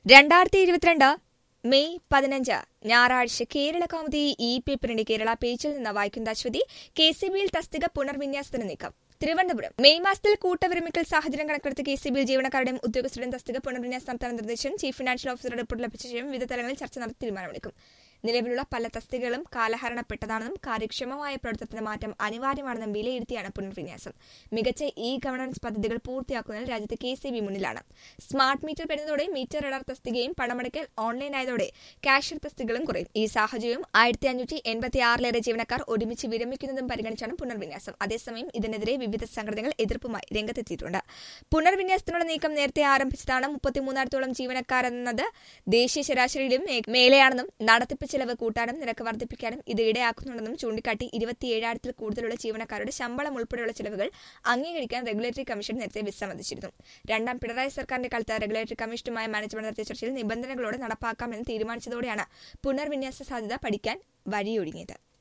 രണ്ടായിരത്തി ഇരുപത്തിരണ്ട് മെയ് പതിനഞ്ച് ഞായറാഴ്ച കേരള കൗമുദി ഇ പേപ്പറിന്റെ കേരള പേജിൽ നിന്ന് വായിക്കുന്ന അശ്വതി കെ സി ബിയിൽ തസ്തിക പുനർവിന്യാസത്തിന് നീക്കം തിരുവനന്തപുരം മെയ് മാസത്തിൽ കൂട്ടവിരമിക്കൽ സാഹചര്യം കണക്കെടുത്ത് കെ സി ബിയിൽ ജീവനക്കാരുടെയും ഉദ്യോഗസ്ഥരുടെയും തസ്തിക പുനർവിന്യാസം നടത്താൻ നിർദ്ദേശം ചീഫ് ഫിനാൻഷ്യൽ ഓഫീസർ റിപ്പോർട്ട് ലഭിച്ച ശേഷം വിവിധ തലങ്ങളിൽ ചർച്ച നടത്തി തീരുമാനമെടുക്കും നിലവിലുള്ള പല തസ്തികകളും കാലഹരണപ്പെട്ടതാണെന്നും കാര്യക്ഷമമായ പ്രവർത്തനത്തിന് മാറ്റം അനിവാര്യമാണെന്നും വിലയിരുത്തിയാണ് പുനർവിന്യാസം മികച്ച ഇ ഗവർണൻസ് പദ്ധതികൾ പൂർത്തിയാക്കുന്നതിൽ രാജ്യത്ത് കെ സി ബി മുന്നിലാണ് സ്മാർട്ട് മീറ്റർ വരുന്നതോടെ മീറ്റർ റഡാർ തസ്തികയും പണമടയ്ക്കൽ ഓൺലൈൻ ആയതോടെ കാഷ്യർ തസ്തികകളും കുറയും ഈ സാഹചര്യം ആയിരത്തി അഞ്ഞൂറ്റി എൺപത്തി ആറിലേറെ ജീവനക്കാർ ഒരുമിച്ച് വിരമിക്കുന്നതും പരിഗണിച്ചാണ് പുനർവിന്യാസം അതേസമയം ഇതിനെതിരെ വിവിധ സംഘടനകൾ എതിർപ്പുമായി രംഗത്തെത്തിയിട്ടുണ്ട് പുനർവിന്യാസത്തിനുള്ള നീക്കം നേരത്തെ ആരംഭിച്ചതാണ് മുപ്പത്തിമൂന്നായിരത്തോളം ജീവനക്കാരെന്നത് ദേശീയ ശരാശരിയിലും മേ- മേലെയാണെന്നും നടത്തിപ്പ് ചെലവ് കൂട്ടാനും നിരക്ക് വർദ്ധിപ്പിക്കാനും ഇത് ഇടയാക്കുന്നുണ്ടെന്നും ചൂണ്ടിക്കാട്ടി ഇരുപത്തിയേഴായിരത്തിൽ കൂടുതലുള്ള ജീവനക്കാരുടെ ശമ്പളം ഉൾപ്പെടെയുള്ള ചെലവുകൾ അംഗീകരിക്കാൻ റെഗുലേറ്ററി കമ്മീഷൻ നേരത്തെ വിസമ്മതിച്ചിരുന്നു രണ്ടാം പിണറായി സർക്കാരിന്റെ കാലത്ത് റെഗുലേറ്ററി കമ്മീഷനുമായി മാനേജ്മെന്റ് നടത്തിയ ചർച്ചയിൽ നിബന്ധനകളോടെ നടപ്പാക്കാമെന്ന് തീരുമാനിച്ചതോടെയാണ് പുനർവിന്യാസ സാധ്യത പഠിക്കാൻ വഴിയൊരുങ്ങിയത്